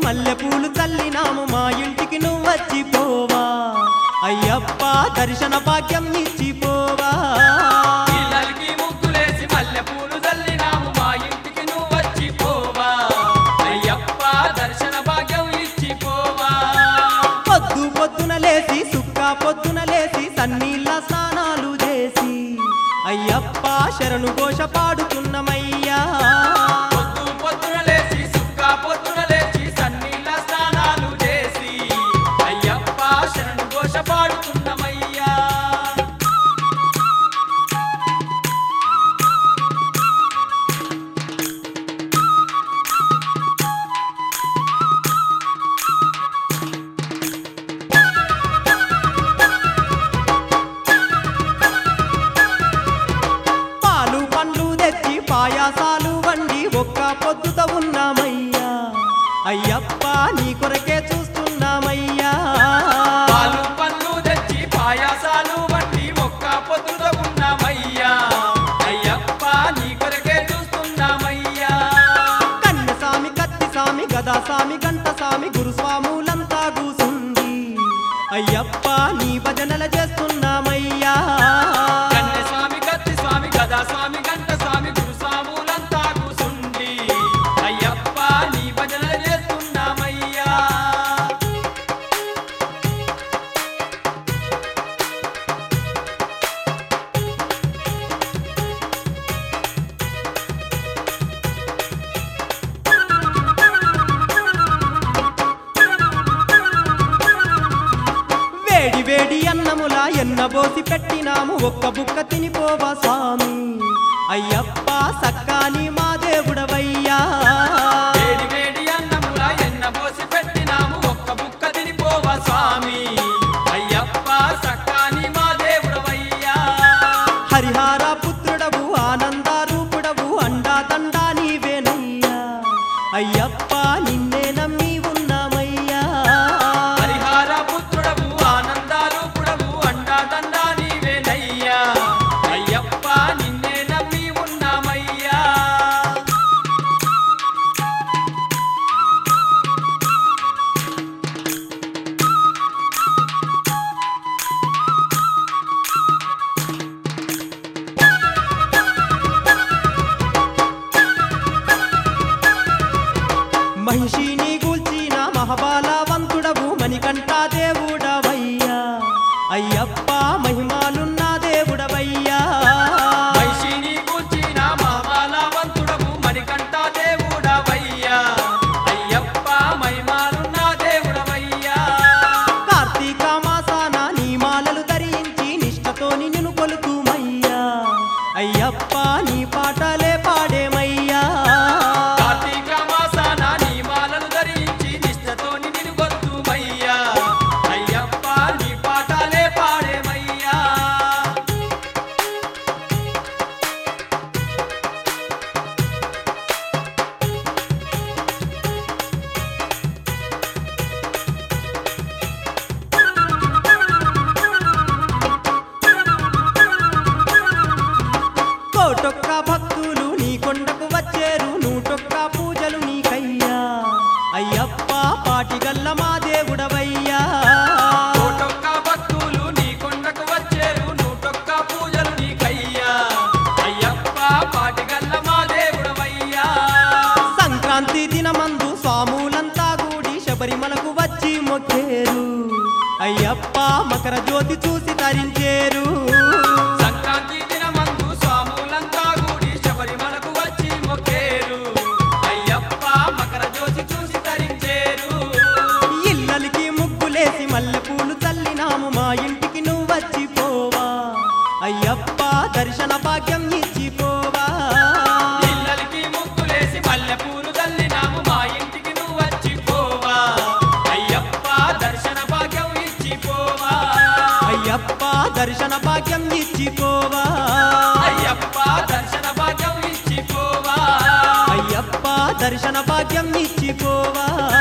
మల్లెపూలు చల్లినాము మా ఇంటికి నువ్వు వచ్చిపోవా అయ్యప్ప దర్శన భాగ్యం ఇచ్చిపోవా ఇళ్ళకి ముగ్గులేసి మల్లెపూలు చల్లినాము మా ఇంటికి నువ్వు వచ్చిపోవా అయ్యప్ప దర్శన భాగ్యం ఇచ్చిపోవా పొద్దు పొద్దున లేసి సుక్క పొద్దున లేసి సన్నీళ్ళ స్నానాలు చేసి అయ్యప్ప శరణు ఘోష పాడుతున్నమయ్యా పొద్దు పొద్దున లేచి సుక్క పొద్దున లేచి సన్నీళ్ళ స్నానాలు చేసి అయ్యప్ప శరణు ఘోష పాడుతున్నమయ్యా పాలు పండ్లు తెచ్చి పాయాసాలు వండి ఒక్క పొద్దుతో ఉన్నామయ్యా అయ్యప్ప నీ కొరకే చూస్తున్నామయ్యా పాలు పళ్ళు తెచ్చి పాయాసాలు వంటి ఒక్క పొద్దుతో ఉన్నామయ్యా అయ్యప్ప నీ కొరకే చూస్తున్నామయ్యా కన్ను సామి కత్తి సామి గదా సామి గంట సామి గురుస్వాములంతా కూసుంది అయ్యప్ప నీ భజనల చేస్తున్నామయ్యా కన్నె స్వామి కత్తి స్వామి గదా స్వామి గంట స్వామి గురు స్వాములంతా కూసుండి అయ్యప్ప నీ భజన చేస్తున్నామయ్యా వేడి వేడి అన్నములా ఎన్నబోసి పెట్టినాము ఒక్క బుక్క తినిపోవా స్వామి అయ్యప్ప సక్కాని మా దేవుడవయ్యా వేడి వేడి అన్నముల ఎన్న పోసి పెట్టినాము ఒక్క బుక్క తినిపోవా స్వామి అయ్యప్ప సక్కాని మా దేవుడవయ్యా హరిహార పుత్రుడవు ఆనంద రూపుడవు అండా దండా నీవేనయ్యా అయ్యప్ప నిన్నే నమ్మి ఉన్నామయ్యా హరిహార పుత్రుడవు ఆనందారూపుడవు అండా దండా నీవేనయ్యా అయ్యప్ప నిన్నే నమ్మి ఉన్నామయ్యా మహిషిని గూల్చిన మహబాలవంతుడవు మణికంఠ దేవుడవయ్యా అయ్యప్ప మహిమాలున్న దేవుడవయ్యా వైశిని కూర్చిన మామాలవంతుడవు మణికంఠ దేవుడవయ్యా అయ్యప్ప మహిమాలున్న దేవుడవయ్యా కార్తీక మాసాన నీ మాలలు ధరించి నిష్టతోని నిన్ను కొలుతుమయ్యా అయ్యప్ప నీ పాటలే పాడేమయ్యా కార్తీక మాసాన నీ మాలలు ధరించి నిష్టతోని నిన్ను గొంతుమయ్యా అయ్యప్ప నీ పాటలే పాడేమయ్యా కోటొక్క భక్తులు నీ కొండకు వచ్చేరు నూటొక్క పూజలు నీకయ్యా అయ్యప్ప పాటిగల్ల మా దేవుడవయ్యా కోటొక్క భక్తులు నీ కొండకు వచ్చేరు నూటొక్క పూజలు నీకయ్యా అయ్యప్ప పాటిగల్ల మా దేవుడవయ్యా సంక్రాంతి దినమందు స్వాములంతా కూడి శబరిమలకు వచ్చి మొక్కేరు అయ్యప్ప మకర జ్యోతి చూసి తరించేరు సంక్రాంతి దినమందు స్వాములంతా కూడి శబరిమలకు వచ్చి మొక్కేరు అయ్యప్ప మకర జ్యోతి చూసి తరించేరు ఇల్లలికి ముగ్గులేసి మల్లెపూలు చల్లినాము మా ఇంటికి నువ్వు వచ్చిపోవా అయ్యప్ప దర్శన భాగ్యం ఇచ్చిపోవా ఇళ్ళకి ముగ్గులేసి మల్లెపూలు తల్లినాము మా ఇంటికి నువ్వు వచ్చిపోవా అయ్యప్ప దర్శన భాగ్యం ఇచ్చిపోవా అయ్యప్ప దర్శన భాగ్యం ఇచ్చిపోవా అయ్యప్ప దర్శన భాగ్యం ఇచ్చిపోవా అయ్యప్ప దర్శన భాగ్యం ఇచ్చిపోవా